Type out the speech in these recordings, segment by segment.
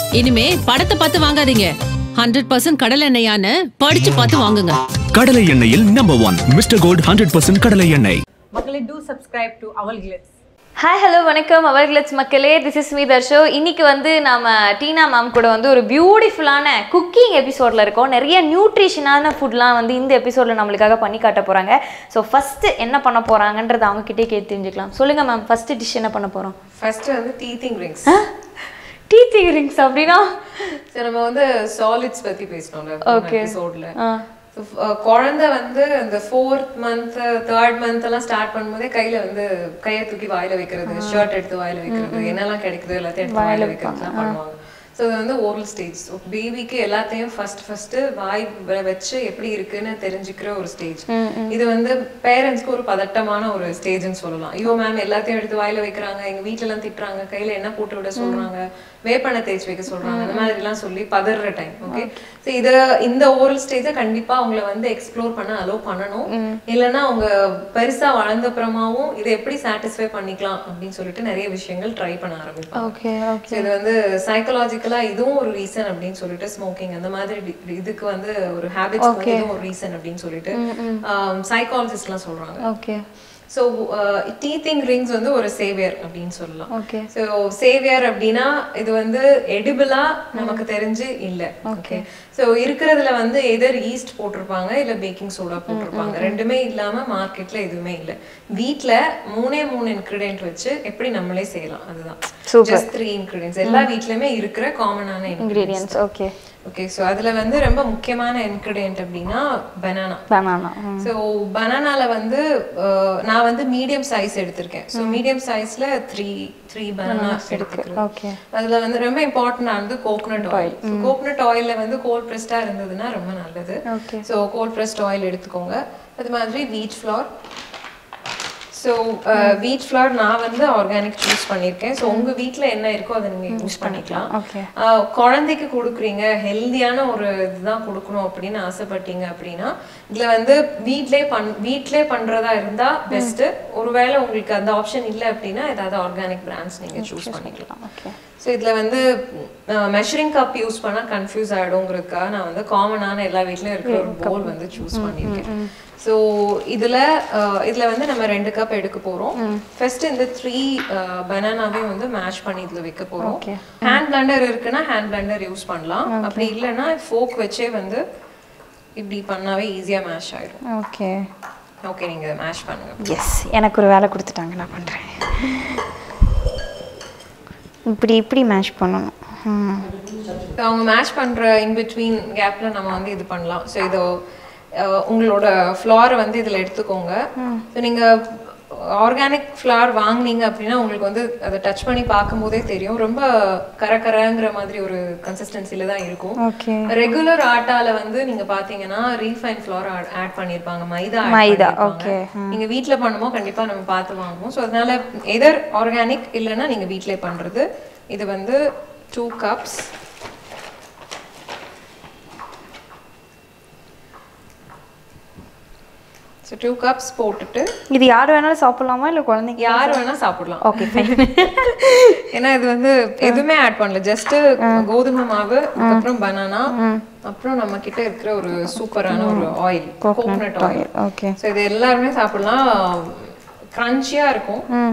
இனிமே படத்தை பார்த்து வாங்காதீங்க ஹண்ட்ரட் பர்சன்ட் கடல் எண்ணெயான்னு படிச்சு பார்த்து வாங்குங்க கடலை எண்ணெயில் number one mister gold hundred percent கடலை எண்ணெய் மக்களே டூ சப்ஸ்கிரைப் டு அவல் கிளிட்ஸ் ஹாய் ஹலோ வணக்கம் அவர்கள்ஸ் மக்களே திஸ் இஸ் மீ தர்ஷோ இன்னைக்கு வந்து நாம டீனா மேம் கூட வந்து ஒரு பியூட்டிஃபுல்லான குக்கிங் எபிசோடில் இருக்கோம் நிறைய நியூட்ரிஷனான ஃபுட்லாம் வந்து இந்த எபிசோடில் நம்மளுக்காக பண்ணி காட்ட போகிறாங்க ஸோ ஃபஸ்ட்டு என்ன பண்ண போகிறாங்கன்றத அவங்ககிட்டே கேட்டு தெரிஞ்சுக்கலாம் சொல்லுங்கள் மேம் ஃபஸ்ட்டு டிஷ் என்ன பண்ண போகிறோம் ஃபர்ஸ்ட் வந்து டீத்திங் ரிங்ஸ் டீ ரிங்ஸ் அப்படின்னா ஸோ நம்ம வந்து சாலிட்ஸ் பத்தி பேசணும்ல Okay. எபிசோட்ல ஆ குழந்தை வந்து இந்த ஃபோர்த் மந்த் தேர்ட் மந்த் எல்லாம் ஸ்டார்ட் பண்ணும்போதே கையில வந்து கையை தூக்கி வாயில வைக்கிறது ஷர்ட் எடுத்து வாயில வைக்கிறது என்னெல்லாம் கிடைக்குது எல்லாத்தையும் எடுத்து வாயில வைக்கிறதுலாம் பண்ணுவாங்க ஸோ இது வந்து ஓரல் ஸ்டேஜ் பேபிக்கு எல்லாத்தையும் ஃபர்ஸ்ட் ஃபர்ஸ்ட் வாய் வ- வச்சு எப்படி இருக்குன்னு தெரிஞ்சுக்கிற ஒரு ஸ்டேஜ் இது வந்து பேரண்ட்ஸ்க்கு ஒரு பதட்டமான ஒரு ஸ்டேஜ்னு சொல்லலாம் ஐயோ மேம் எல்லாத்தையும் எடுத்து வாயில வைக்கிறாங்க எங்க வீட்ல எல்லாம் திட்டுறாங்க கையில என்ன போட்டு விட சொல்றாங்க வேப்பெண்ணெய் தேய்ச்சி வைக்க சொல்றாங்க அந்த மாதிரி எல்லாம் சொல்லி பதற டைம் ஓகே ஸோ இத இந்த ஓரல் ஸ்டேஜை கண்டிப்பா அவங்கள வந்து எக்ஸ்ப்ளோர் பண்ண அலோவ் பண்ணணும் இல்லைன்னா அவங்க பெருசா வளர்ந்த அப்புறமாவும் இதை எப்படி சாட்டிஸ்ஃபை பண்ணிக்கலாம் அப்படின்னு சொல்லிட்டு நிறைய விஷயங்கள் ட்ரை பண்ண ஆரம்பிப்பாங்க ஓகே ஓகே So இது வந்து சைக்கலாஜிக்கலா இதுவும் ஒரு ரீசன் அப்படின்னு சொல்லிட்டு ஸ்மோக்கிங் அந்த மாதிரி டி- இதுக்கு வந்து ஒரு ஹேபிட்ஸ் இதுவும் ஒரு ரீசன் அப்படின்னு சொல்லிட்டு சைக்காலஜிஸ்ட்லாம் சொல்றாங்க ஓகே ஸோ டீத்திங் ரிங்ஸ் வந்து ஒரு சேவியர் அப்படின்னு சொல்லலாம் ஓகே ஸோ சேவியர் அப்படின்னா இது வந்து எடிபிளா நமக்கு தெரிஞ்சு இல்ல ஓகே ஸோ இருக்கிறதுல வந்து எதர் ஈஸ்ட் போட்டிருப்பாங்க இல்ல பேக்கிங் சோடா போட்டிருப்பாங்க ரெண்டுமே இல்லாம மார்க்கெட்ல எதுவுமே இல்ல வீட்ல மூணே மூணு இன்கிரிடியன்ட் வச்சு எப்படி நம்மளே செய்யலாம் அதுதான் ஜஸ்ட் த்ரீ இன்கிரிடியன்ஸ் எல்லா வீட்லயுமே இருக்கிற காமனான ingredients ingredients okay okay so அதுல வந்து ரொம்ப முக்கியமான இன்கிரிடியன்ட் அப்படின்னா பனானா பனானா ஸோ பனானால வந்து அஹ், நான் வந்து மீடியம் சைஸ் எடுத்திருக்கேன் ஸோ மீடியம் சைஸ்ல த்ரீ த்ரீ பனானா எடுத்துக்கிறேன் ஓகே அதுல வந்து ரொம்ப இம்பார்ட்டன்டானது கோகனட் ஆயில் கோகனட் ஆயில்ல வந்து கோல்ட் ப்ரெஸ்டா இருந்ததுன்னா ரொம்ப நல்லது Okay. So cold pressed oil எடுத்துக்கோங்க அது மாதிரி வீட் ஃப்ளார் ஸோ வீட் ஃப்ளார் நான் வந்து ஆர்கானிக் சூஸ் பண்ணியிருக்கேன் ஸோ உங்க வீட்ல என்ன இருக்கோ அதை நீங்க யூஸ் பண்ணிக்கலாம் Okay. ஆஹ் குழந்தைக்கு கொடுக்குறீங்க ஹெல்தியான ஒரு இதுதான் கொடுக்கணும் அப்படின்னு ஆசைப்பட்டீங்க அப்படின்னா இதுல வந்து வீட்லயே பண் வீட்லயே பண்றதா இருந்தா பெஸ்ட் ஒருவேளை உங்களுக்கு அந்த ஆப்ஷன் இல்லை அப்படின்னா ஏதாவது ஆர்கானிக் பிராண்ட்ஸ் நீங்க சூஸ் பண்ணிக்கலாம் ஓகே ஸோ இதுல வந்து மெஷரிங் கப் யூஸ் பண்ணா கன்ஃபியூஸ் ஆயிடுங்கிறதுக்காக நான் வந்து காமனான எல்லா வீட்லயும் இருக்கிற ஒரு போல் வந்து சூஸ் பண்ணியிருக்கேன் ஸோ இதுல அஹ், இதுல வந்து நம்ம ரெண்டு கப் எடுக்க போறோம் ஃபர்ஸ்ட் இந்த த்ரீ பனானாவே வந்து மேஷ் பண்ணி இதுல வைக்க போறோம் ஹேண்ட் பிளண்டர் இருக்குன்னா ஹேண்ட் பிளண்டர் யூஸ் பண்ணலாம் அப்படி இல்லைன்னா ஃபோக் வச்சே வந்து இப்படி பண்ணாவே ஈஸியா மேஷ் ஆயிடும் ஓகே ஓகே நீங்க மேஷ் பண்ணுங்க எஸ் எனக்கு ஒரு வேலை கொடுத்துட்டாங்க நான் பண்ணுறேன் இப்படி இப்படி மேட்ச் பண்ணணும் ம் So, அவங்க மேட்ச் பண்ற இன் பிட்வீன் கேப்ல நம்ம வந்து இது பண்ணலாம் ஸோ இதோ அஹ், உங்களோட ஃப்ளாரை வந்து இதுல எடுத்துக்கோங்க ஸோ நீங்க ஆர்கானிக் ஃப்ளார் வாங்குனீங்க அப்படின்னா உங்களுக்கு வந்து அதை டச் பண்ணி பார்க்கும்போதே தெரியும் ரொம்ப கரகரங்கிற மாதிரி ஒரு கன்சிஸ்டன்சில தான் இருக்கும் ஓகே ரெகுலர் ஆட்டால வந்து நீங்க பாத்தீங்கன்னா ரீஃபைன் ஃப்ளார் ஆட் பண்ணிருப்பாங்க மைதா add மைதா, பண்ணிருப்பாங்க. நீங்க வீட்ல பண்ணும்போது கண்டிப்பா நம்ம பார்த்து வாங்குவோம் ஸோ அதனால எதர் ஆர்கானிக் இல்லைன்னா நீங்க வீட்லயே பண்றது இது வந்து two cups so two cups போட்டுட்டு இது யார் வேணாலும் சாப்பிடலாமா இல்லை குழந்தைங்க யார் வேணா சாப்பிடலாம் ஓகே ஃபைன் ஏன்னா இது வந்து எதுவுமே ஆட் பண்ணல ஜஸ்ட் கோதுமை மாவு அப்புறம் பனானா அப்புறம் நம்ம கிட்ட இருக்கிற ஒரு சூப்பரான ஒரு oil coconut oil okay so இது எல்லாருமே சாப்பிடலாம் கிரன்ச்சியா இருக்கும் ம்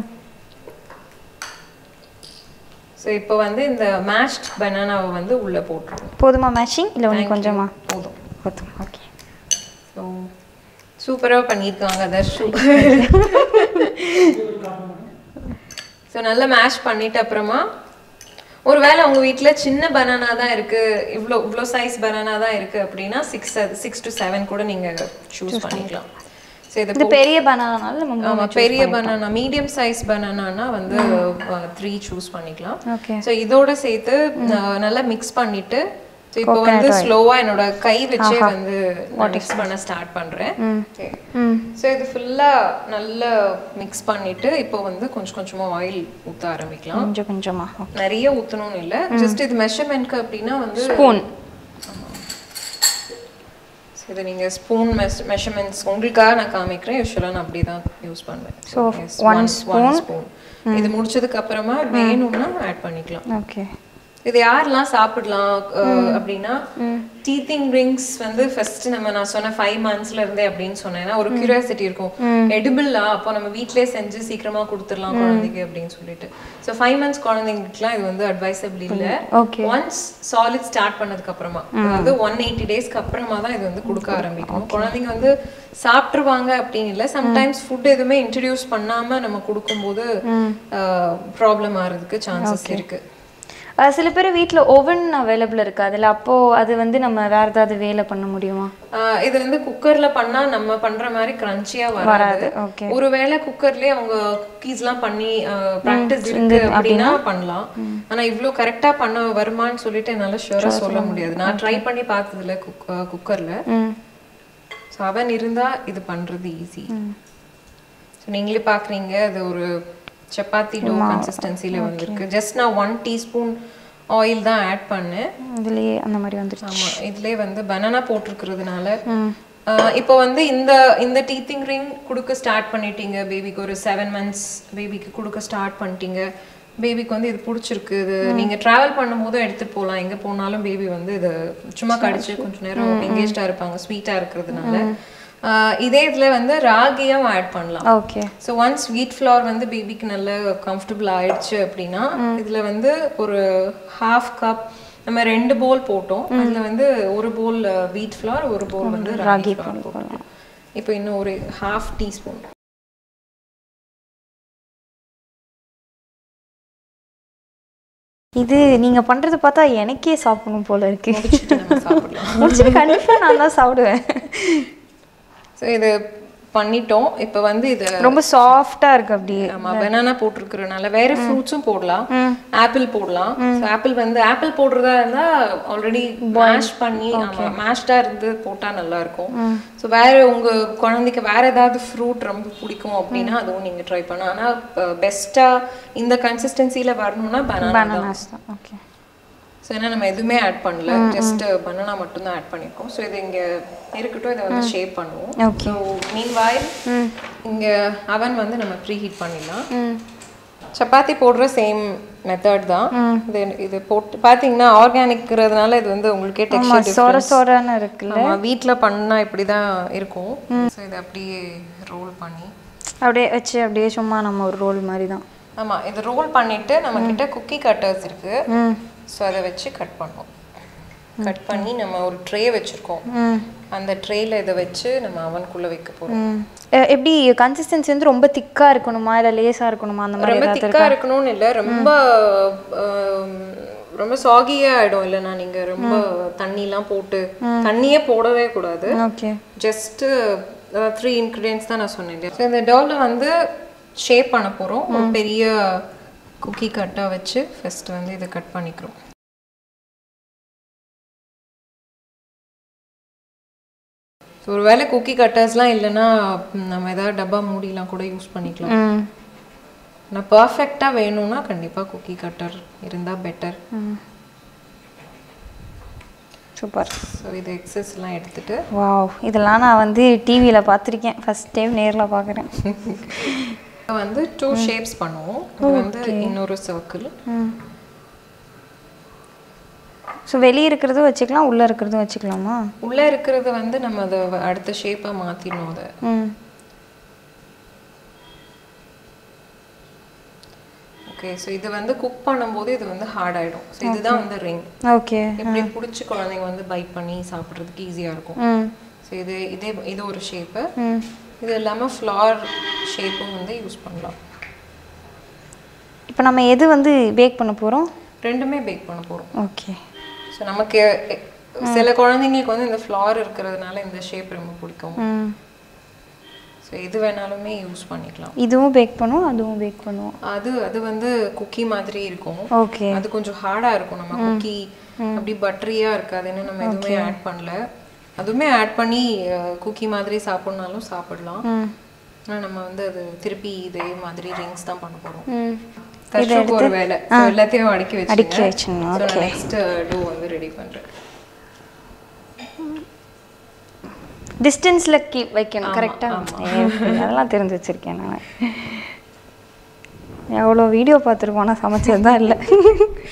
ஸோ இப்போ வந்து இந்த மேஷ்ட் பனானாவை வந்து உள்ள போட்டுருவோம் போதுமா மேட்சிங் இல்லை ஒன்று கொஞ்சமா போதும் போதும் ஓகே ஸோ சூப்பரா பண்ணியிருக்காங்க தர்ஷு ஸோ நல்லா மேஷ் பண்ணிட்ட அப்புறமா ஒருவேளை உங்க வீட்ல சின்ன பனானா தான் இருக்கு இவ்ளோ இவ்ளோ சைஸ் பனானா தான் இருக்கு அப்படின்னா சிக்ஸ் சிக்ஸ் டு செவன் கூட நீங்க சூஸ் பண்ணிக்கலாம் ஸோ இது இது பெரிய பனானால நம்ம மூணு ஆமா பெரிய பனானா மீடியம் சைஸ் பனானானா வந்து த்ரீ சூஸ் பண்ணிக்கலாம் ஓகே ஸோ இதோட சேர்த்து அஹ், நல்லா மிக்ஸ் பண்ணிட்டு ஸோ இப்போ வந்து ஸ்லோவா என்னோட கை வச்சே வந்து மிக்ஸ் பண்ண ஸ்டார்ட் பண்றேன் ம் ஸோ இது ஃபுல்லா நல்லா மிக்ஸ் பண்ணிட்டு இப்போ வந்து கொஞ்சம் கொஞ்சமா ஆயில் ஊத்த ஆரம்பிக்கலாம் கொஞ்சம் கொஞ்சமா நிறைய ஊத்தணும்னு இல்ல ஜஸ்ட் இது மெஷர்மெண்ட்க்கு அப்படின்னா வந்து ஸ்பூன் So, இதை நீங்க ஸ்பூன் மெஷர்மெண்ட்ஸ் உங்களுக்காக நான் காமிக்கிறேன் யூஸ்வலாக நான் அப்படி தான் யூஸ் பண்ணுவேன் So, Yes, one one spoon. spoon. இது முடிச்சதுக்கு அப்புறமா வேணும்னா ஆட் பண்ணிக்கலாம் ஓகே இது யாரெல்லாம் சாப்பிடலாம் அஹ், அப்படின்னா டீத்திங் ரிங்ஸ் வந்து ஃபர்ஸ்ட் நம்ம நான் சொன்ன ஃபைவ் மந்த்ஸ்ல இருந்தே அப்படின்னு சொன்னேன்னா ஒரு கியூரியாசிட்டி இருக்கும் எடிபிளா அப்போ நம்ம வீட்லயே செஞ்சு சீக்கிரமா கொடுத்துடலாம் குழந்தைக்கு அப்படின்னு சொல்லிட்டு ஸோ ஃபைவ் மந்த்ஸ் குழந்தைங்களுக்குலாம் இது வந்து அட்வைசபிள் இல்ல Okay. ஒன்ஸ் சாலிட் ஸ்டார்ட் பண்ணதுக்கு அப்புறமா அதாவது ஒன் எயிட்டி டேஸ்க்கு அப்புறமா தான் இது வந்து கொடுக்க ஆரம்பிக்கும் குழந்தைங்க வந்து சாப்பிட்டுருவாங்க அப்படின்னு இல்லை சம்டைம்ஸ் ஃபுட் எதுவுமே இன்ட்ரடியூஸ் பண்ணாம நம்ம கொடுக்கும்போது ப்ராப்ளம் ஆகிறதுக்கு சான்சஸ் இருக்கு அஹ் சில பேர் வீட்ல ஓவன் அவைலபிள் இருக்கு அதுல அப்போ அது வந்து நம்ம வேற ஏதாவது வேலை பண்ண முடியுமா ஆஹ் இது வந்து குக்கர்ல பண்ணா நம்ம பண்ற மாதிரி கிரன்ச்சியா வராது வராது, okay. ஒருவேளை குக்கர்லயே அவங்க குக்கீஸ் எல்லாம் பண்ணி பிராக்டிஸ் இருக்கு அப்படின்னா பண்ணலாம் ஆனா இவ்ளோ கரெக்டா பண்ண வருமான்னு சொல்லிட்டு என்னால ஷூரா சொல்ல முடியாது நான் ட்ரை பண்ணி பார்த்ததுல குக்கர்ல ம் ஸோ அவன் இருந்தா இது பண்றது ஈஸி ஸோ நீங்களே பாக்குறீங்க அது ஒரு சப்பாத்தி டோ கன்சிஸ்டன்சில வந்திருக்கு ஜஸ்ட் நான் ஒன் டீஸ்பூன் ஆயில் தான் ஆட் பண்ணேன் இதுலயே அந்த மாதிரி வந்துருச்சு ஆமா இதுலயே வந்து பனானா போட்டிருக்கிறதுனால ஆஹ் இப்போ வந்து இந்த இந்த டீத்திங் ரிங் கொடுக்க ஸ்டார்ட் பண்ணிட்டீங்க பேபிக்கு ஒரு செவன் மந்த்ஸ் பேபிக்கு கொடுக்க ஸ்டார்ட் பண்ணிட்டீங்க பேபிக்கு வந்து இது பிடிச்சிருக்கு இது நீங்க டிராவல் பண்ணும்போதும் எடுத்துட்டு போகலாம் எங்க போனாலும் பேபி வந்து இது சும்மா கடிச்சு கொஞ்ச நேரம் எங்கேஜ்டா இருப்பாங்க ஸ்வீட்டா இருக்கிறதுனால ஆஹ் இதே இதுல வந்து ராகியும் ஆட் பண்ணலாம் okay so once wheat flour வந்து பேபிக்கு நல்ல கம்ஃபர்டபுள் ஆயிடுச்சு அப்படின்னா இதுல வந்து ஒரு ஹாஃப் கப் நம்ம ரெண்டு போல் போட்டோம் அதுல வந்து ஒரு போல் வீட் ஃப்ளவர் ஒரு போல் வந்து ராகி ஃப்ளவர் போட்டோம் இப்போ இன்னும் ஒரு ஹாஃப் டீஸ்பூன் இது நீங்க பண்றது பார்த்தா எனக்கே சாப்பிடணும் போல இருக்கு நம்ம சாப்பிடலாம் முடிச்சுட்டு கண்டிப்பா நான் தான் சாப்பிடுவேன் ஸோ இது பண்ணிட்டோம் இப்போ வந்து இது ரொம்ப சாஃப்டா இருக்கு அப்படியே ஆமா பனானா போட்டிருக்கிறதுனால வேற ஃப்ரூட்ஸும் போடலாம் ஆப்பிள் போடலாம் ஸோ ஆப்பிள் வந்து ஆப்பிள் போடுறதா இருந்தா ஆல்ரெடி மேஷ் பண்ணி மேஷ்டா இருந்து போட்டா நல்லா இருக்கும் ஸோ வேற உங்க குழந்தைக்கு வேற ஏதாவது ஃப்ரூட் ரொம்ப பிடிக்கும் அப்படின்னா அதுவும் நீங்க ட்ரை பண்ணலாம் ஆனா பெஸ்டா இந்த கன்சிஸ்டன்சில வரணும்னா பனானா தான் பனானாஸ் தான் ஓகே ஸோ ஏன்னா நம்ம எதுவுமே ஆட் பண்ணல ஜஸ்ட் பனானா மட்டும் தான் ஆட் பண்ணிருக்கோம் ஸோ இது இங்க இருக்கட்டும் இதை வந்து ஷேப் பண்ணுவோம் Okay. ஸோ மீன் வாயில் இங்க அவன் வந்து நம்ம ப்ரீ ஹீட் பண்ணிடலாம் சப்பாத்தி போடுற சேம் மெத்தட் தான் இது இது போட்டு பாத்தீங்கன்னா ஆர்கானிக்ங்கிறதுனால இது வந்து உங்களுக்கே ஆமா டெக்ஸ்டர் சொர சொரன்னு இருக்குல்ல ஆமா வீட்ல பண்ணா இப்படி தான் இருக்கும் ஸோ இதை அப்படியே ரோல் பண்ணி அப்படியே வச்சு அப்படியே சும்மா நம்ம ஒரு ரோல் மாதிரி தான் ஆமா இது ரோல் பண்ணிட்டு நம்ம கிட்ட குக்கி கட்டர்ஸ் இருக்கு ஸோ அதை வச்சு கட் பண்ணுவோம் கட் பண்ணி நம்ம ஒரு ட்ரே வச்சிருக்கோம் அந்த ட்ரேல இதை வச்சு நம்ம அவனுக்குள்ள வைக்க போறோம் ம். எ- எப்படி கன்சிஸ்டன்சி வந்து ரொம்ப திக்கா இருக்கணுமா இல்ல லேசா இருக்கணுமா அந்த மாதிரி ரொம்ப ஏதாவது திக்கா இருக்கணும்னு இல்ல ரொம்ப ஆம், ரொம்ப சாகியா ஆயிடும் இல்லைன்னா நீங்க ரொம்ப தண்ணிலாம் போட்டு தண்ணியே போடவே கூடாது ஓகே ஜஸ்ட் த்ரீ இன்க்ரீடியன்ஸ் தான் நான் சொன்னேன் ஸோ இந்த டோவில் வந்து ஷேப் பண்ண போகிறோம் ஒரு பெரிய குக்கி கட்டாக வச்சு ஃபர்ஸ்ட் வந்து இதை கட் பண்ணிக்கிறோம் So, ஒருவேளை குக்கி கட்டர்ஸ்லாம் இல்லைன்னா ம், நம்ம ஏதாவது டப்பா மூடிலாம் கூட யூஸ் பண்ணிக்கலாம் ம் நான் பர்ஃபெக்டாக வேணும்னா கண்டிப்பாக குக்கி கட்டர் இருந்தால் பெட்டர் சூப்பர் ஸோ இது எக்ஸஸ்லாம் எடுத்துட்டு வாவ் இதெல்லாம் நான் வந்து டிவியில் பார்த்துருக்கேன் ஃபர்ஸ்ட் டைம் நேரில் பார்க்குறேன் இப்ப வந்து டூ ஷேப்ஸ் பண்ணுவோம் இது வந்து இன்னொரு சர்க்கிள் ஸோ வெளியே இருக்கிறதும் வச்சுக்கலாம் உள்ளே இருக்கிறதும் வச்சுக்கலாமா உள்ள இருக்கிறது வந்து நம்ம அதை அடுத்த ஷேப்பா மாத்திடணும் அதை ம் ஓகே ஸோ இது வந்து குக் பண்ணும்போது இது வந்து ஹார்ட் ஆயிடும் ஸோ இதுதான் வந்து ரிங் ஓகே இப்படி பிடிச்சி குழந்தைங்க வந்து பைட் பண்ணி சாப்பிட்றதுக்கு ஈஸியா இருக்கும் ம் ஸோ இது இதே இது ஒரு ஷேப்பு இது இல்லாம ஃப்ளார் ஷேப்பும் வந்து யூஸ் பண்ணலாம் இப்போ நம்ம எது வந்து பேக் பண்ண போகிறோம் ரெண்டுமே பேக் பண்ண போறோம் ஓகே ஸோ நமக்கு எ- சில குழந்தைங்களுக்கு வந்து இந்த ஃப்ளார் இருக்கிறதுனால இந்த ஷேப் ரொம்ப பிடிக்கும் ம் ஸோ எது வேணாலுமே யூஸ் பண்ணிக்கலாம் இதுவும் பேக் பண்ணுவோம் அதுவும் பேக் பண்ணுவோம் அது அது வந்து குக்கி மாதிரி இருக்கும் ஓகே அது கொஞ்சம் ஹார்டா இருக்கும் நம்ம குக்கி அப்படி பட்டரியா இருக்காது ஏன்னா நம்ம எதுவுமே ஆட் பண்ணல அதுவுமே ஆட் பண்ணி குக்கி மாதிரி சாப்பிடணும்னாலும் சாப்பிடலாம் ஆனா நம்ம வந்து அது திருப்பி இதே மாதிரி ரிங்ஸ் தான் பண்ண போறோம் ம் தர்ஷுக்கு ஒரு வேலை So, எல்லாத்தையும் அடுக்கி அடுக்கி வச்சுங்க வச்சிடணும், okay. நெக்ஸ்ட் டூ வந்து ரெடி பண்றேன் டிஸ்டன்ஸில் கீப் வைக்கணும் கரெக்டாக அதெல்லாம் தெரிஞ்சு வச்சுருக்கேன் நான் எவ்வளோ வீடியோ பார்த்துருக்கோம் ஆனால் சமைச்சது தான் இல்லை ஸோ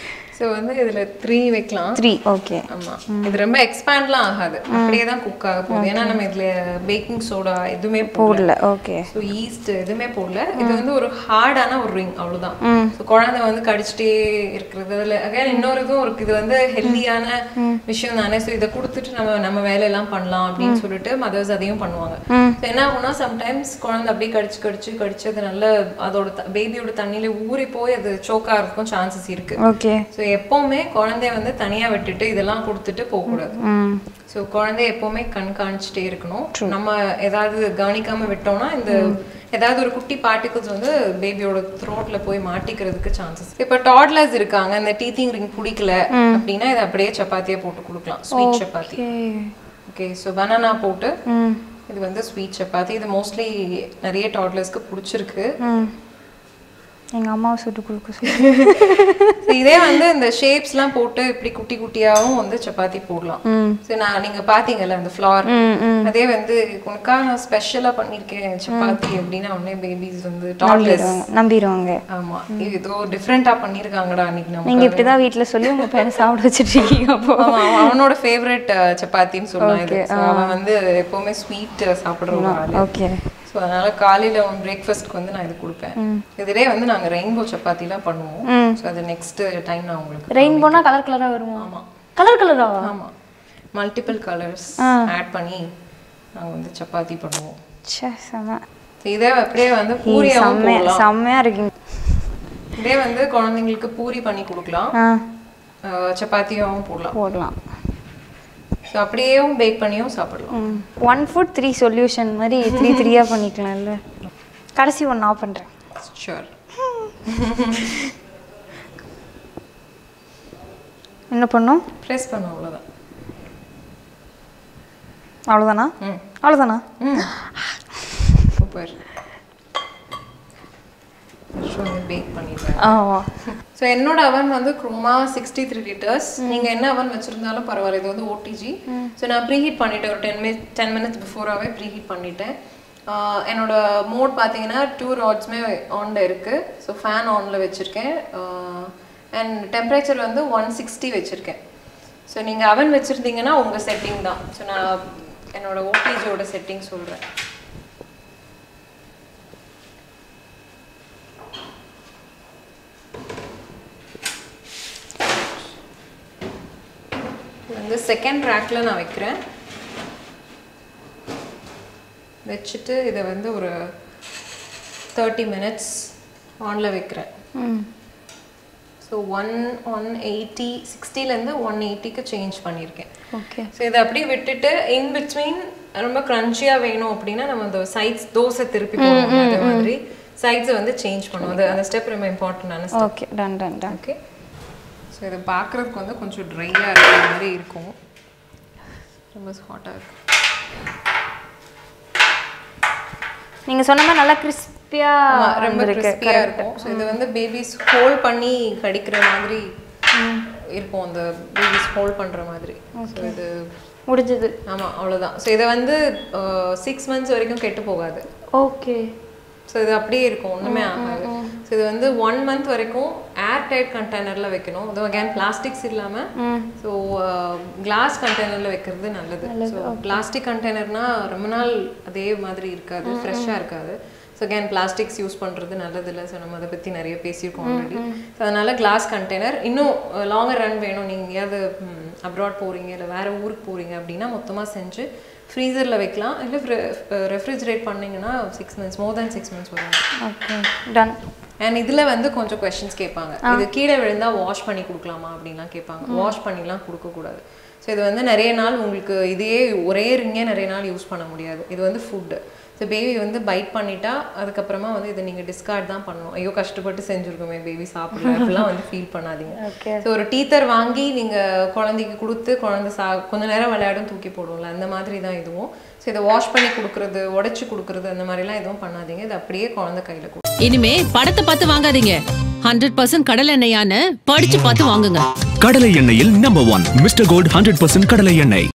ஸோ வந்து இதுல த்ரீ வைக்கலாம் த்ரீ ஓகே ஆமா இது ரொம்ப எக்ஸ்பேண்ட்லாம் ஆகாது அப்படியே தான் குக் ஆக போகுது ஏன்னா நம்ம இதுல பேக்கிங் சோடா எதுவுமே போடல போடல ஓகே ஸோ ஈஸ்ட் எதுவுமே போடல இது வந்து ஒரு ஹார்டான ஒரு ரிங் அவ்வளவுதான் ஸோ குழந்தை வந்து கடிச்சிட்டே இருக்கிறது அதுல அகைன் இன்னொரு இதுவும் இருக்கு இது வந்து ஹெல்தியான விஷயம் தானே ஸோ இதை கொடுத்துட்டு நம்ம நம்ம வேலையெல்லாம் பண்ணலாம் அப்படின்னு சொல்லிட்டு மதர்ஸ் அதையும் பண்ணுவாங்க ஸோ என்ன ஆகும்னா சம்டைம்ஸ் குழந்தை அப்படியே கடிச்சு கடிச்சு கடிச்சு அது நல்ல அதோட பேபியோட தண்ணியில ஊறி போய் அது சோக் ஆகிறதுக்கும் சான்சஸ் இருக்கு ஓகே ஸோ எப்பவுமே குழந்தைய வந்து தனியா விட்டுட்டு இதெல்லாம் கொடுத்துட்டு போகக்கூடாது ம் ஸோ குழந்தைய எப்பவுமே கண்காணிச்சுட்டே இருக்கணும் நம்ம ஏதாவது கவனிக்காம விட்டோம்னா இந்த ஏதாவது ஒரு குட்டி பார்ட்டிகல்ஸ் வந்து பேபியோட த்ரோட்ல போய் மாட்டிக்கிறதுக்கு சான்சஸ் இப்போ டாட்லர்ஸ் இருக்காங்க இந்த டீத்திங் ரிங் பிடிக்கல அப்படின்னா இதை அப்படியே சப்பாத்தியா போட்டு கொடுக்கலாம் sweet chapati okay so banana போட்டு இது வந்து ஸ்வீட் சப்பாத்தி இது மோஸ்ட்லி நிறைய டாட்லர்ஸ்க்கு பிடிச்சிருக்கு எங்க அம்மாவை சுட்டு கொடுக்க சொல்லி So, இதே வந்து இந்த ஷேப்ஸ்லாம் போட்டு இப்படி குட்டி குட்டியாவும் வந்து சப்பாத்தி போடலாம் சரி நான் நீங்க பாத்தீங்கல்ல அந்த ஃப்ளார் அதே வந்து உனக்கா நான் ஸ்பெஷலா பண்ணிருக்கேன் சப்பாத்தி அப்படின்னா உடனே பேபிஸ் வந்து டாட்லெஸ் நம்பிடுவாங்க ஆமா இது ஏதோ டிஃப்ரெண்டா பண்ணிருக்காங்கடா அன்னைக்கு நம்ம நீங்க இப்படிதான் வீட்ல சொல்லி உங்க பையனை சாப்பிட வச்சுட்டு இருக்கீங்க அப்போ ஆமா, அவன் அவனோட ஃபேவரட் சப்பாத்தின்னு சொல்லலாம் இது So, அவன் வந்து எப்பவுமே ஸ்வீட் சாப்பிடுற ஒரு ஆளு ஓகே ஸோ அதனால காலையில அவன் பிரேக்ஃபாஸ்ட்க்கு வந்து நான் இது கொடுப்பேன் இதுலயே வந்து நாங்க ரெயின்போ சப்பாத்திலாம் பண்ணுவோம் ஸோ அது நெக்ஸ்ட் டைம் நான் உங்களுக்கு ரெயின்போனா கலர் கலரா வருமா ஆமா கலர் கலரா ஆமா மல்டிபிள் கலர்ஸ் ஆட் பண்ணி நாங்க வந்து சப்பாத்தி பண்ணுவோம் ச்சே செம இதே அப்படியே வந்து பூரியாவும் செம்மையா போடலாம் செம்மையா இருக்கீங்க இதே வந்து குழந்தைங்களுக்கு பூரி பண்ணி கொடுக்கலாம் ஆ அஹ் சப்பாத்தியாவும் போடலாம் போடலாம் ஸோ அப்படியேவும் பேக் பண்ணியும் சாப்பிடலாம் ஒன் ஃபுட் த்ரீ சொல்யூஷன் மாதிரி த்ரீ த்ரீயாக பண்ணிக்கலாம்ல கடைசி ஒன்று நான் பண்ணுறேன் ஷுர் என்ன பண்ணும் ப்ரெஸ் பண்ண அவ்வளோதான் அவ்வளோதானா ம் அவ்வளோதானா சூப்பர் பேக் பண்ணிடுறேன் ஆ ஸோ என்னோட அவன் வந்து குரோமா சிக்ஸ்டி த்ரீ லிட்டர்ஸ் நீங்கள் என்ன அவன் வச்சுருந்தாலும் பரவாயில்ல இது வந்து ஓடிஜி ஸோ நான் ப்ரீஹீட் பண்ணிட்டேன் ஒரு டென் மினிட் டென் மினிட்ஸ் பிஃபோராகவே ப்ரீஹீட் பண்ணிட்டேன் ஆஹ் என்னோட மோட் பார்த்தீங்கன்னா டூ ராட்ஸுமே ஆனில் இருக்குது ஸோ ஃபேன் ஆனில் வச்சுருக்கேன் அண்ட் டெம்பரேச்சர் வந்து ஒன் சிக்ஸ்டி வச்சுருக்கேன் ஸோ நீங்கள் அவன் வச்சுருந்தீங்கன்னா உங்கள் செட்டிங் தான் ஸோ நான் என்னோட ஓடிஜியோட செட்டிங் சொல்கிறேன் இது வந்து செகண்ட் ரேக்ல நான் வைக்கிறேன் வச்சுட்டு இதை வந்து ஒரு தேர்ட்டி மினிட்ஸ் ஆனில் வைக்கிறேன் ஸோ ஒன் ஒன் எயிட்டி சிக்ஸ்டிலேருந்து ஒன் எயிட்டிக்கு சேஞ்ச் பண்ணியிருக்கேன் ஓகே ஸோ இதை அப்படியே விட்டுட்டு இன் பிட்வீன் ரொம்ப க்ரன்ச்சியாக வேணும் அப்படின்னா நம்ம அந்த சைட்ஸ் தோசை திருப்பி போடுவோம் அதே மாதிரி சைட்ஸை வந்து சேஞ்ச் பண்ணுவோம் அது அந்த ஸ்டெப் ரொம்ப இம்பார்ட்டண்டான step okay done done done okay so இதை பார்க்குறதுக்கு வந்து கொஞ்சம் ட்ரையாக இருக்கிற மாதிரி இருக்கும் ரொம்ப ஹாட்டாக இருக்கும் நீங்கள் சொன்ன மாதிரி நல்லா ஆமா, கிறிஸ்பியாக ரொம்ப கிறிஸ்பியாக இருக்கும் ஸோ இது வந்து பேபிஸ் ஹோல்ட் பண்ணி கடிக்கிற மாதிரி இருக்கும் அந்த பேபிஸ் ஹோல்ட் பண்ணுற மாதிரி ஸோ இது முடிஞ்சது ஆமாம் அவ்வளோதான் ஸோ இதை வந்து சிக்ஸ் மந்த்ஸ் வரைக்கும் கெட்டு போகாது ஓகே ஸோ இது அப்படியே இருக்கும் ஒன்றுமே ஆகாது ஸோ இது வந்து ஒன் மந்த் வரைக்கும் ஏர் டைட் கண்டெய்னரில் வைக்கணும் அதுவும் அகேன் பிளாஸ்டிக்ஸ் இல்லாமல் ஸோ கிளாஸ் கண்டெய்னரில் வைக்கிறது நல்லது ஸோ பிளாஸ்டிக் கண்டெய்னர்னா ரொம்ப நாள் அதே மாதிரி இருக்காது ஃப்ரெஷ்ஷாக இருக்காது ஸோ அகேன் பிளாஸ்டிக்ஸ் யூஸ் பண்ணுறது நல்லது இல்லை ஸோ நம்ம அதை பற்றி நிறைய பேசியிருக்கோம் ஆல்ரெடி ஸோ அதனால் கிளாஸ் கண்டெய்னர் இன்னும் லாங்கர் ரன் வேணும் நீங்கள் எங்கேயாவது அப்ராட் போகிறீங்க இல்லை வேறு ஊருக்கு போகிறீங்க அப்படின்னா மொத்தமாக செஞ்சு ஃப்ரீசரில் வைக்கலாம் இல்லை ரெஃப்ரிஜரேட் பண்ணிங்கன்னா six months more than six months வரும் ஓகே டன் அண்ட் இதில் வந்து கொஞ்சம் கொஸ்டின்ஸ் கேட்பாங்க இது கீழே விழுந்தா வாஷ் பண்ணி கொடுக்கலாமா அப்படின்லாம் கேட்பாங்க வாஷ் பண்ணிலாம் கொடுக்கக்கூடாது ஸோ இது வந்து நிறைய நாள் உங்களுக்கு இதையே ஒரே ரிங்கே நிறைய நாள் யூஸ் பண்ண முடியாது இது வந்து ஃபுட்டு ஸோ பேபி வந்து பைட் பண்ணிட்டா அதுக்கப்புறமா வந்து இதை நீங்கள் டிஸ்கார்ட் தான் பண்ணணும் ஐயோ கஷ்டப்பட்டு செஞ்சுருக்கோமே பேபி சாப்பிடல அப்படிலாம் வந்து ஃபீல் பண்ணாதீங்க Okay. ஸோ ஒரு டீத்தர் வாங்கி நீங்கள் குழந்தைக்கு கொடுத்து குழந்தை சா கொஞ்ச நேரம் விளையாடும் தூக்கி போடுவோம்ல அந்த மாதிரி தான் இதுவும் ஸோ இதை வாஷ் பண்ணி கொடுக்குறது உடைச்சு கொடுக்குறது அந்த மாதிரிலாம் எதுவும் பண்ணாதீங்க இது அப்படியே குழந்தை கையில் கொடு இனிமே படத்தை பார்த்து வாங்காதீங்க ஹண்ட்ரட் பர்சன்ட் கடல் எண்ணெயான்னு படிச்சு பார்த்து வாங்குங்க கடலை எண்ணெயில் number one mister gold hundred percent கடலை எண்ணெய்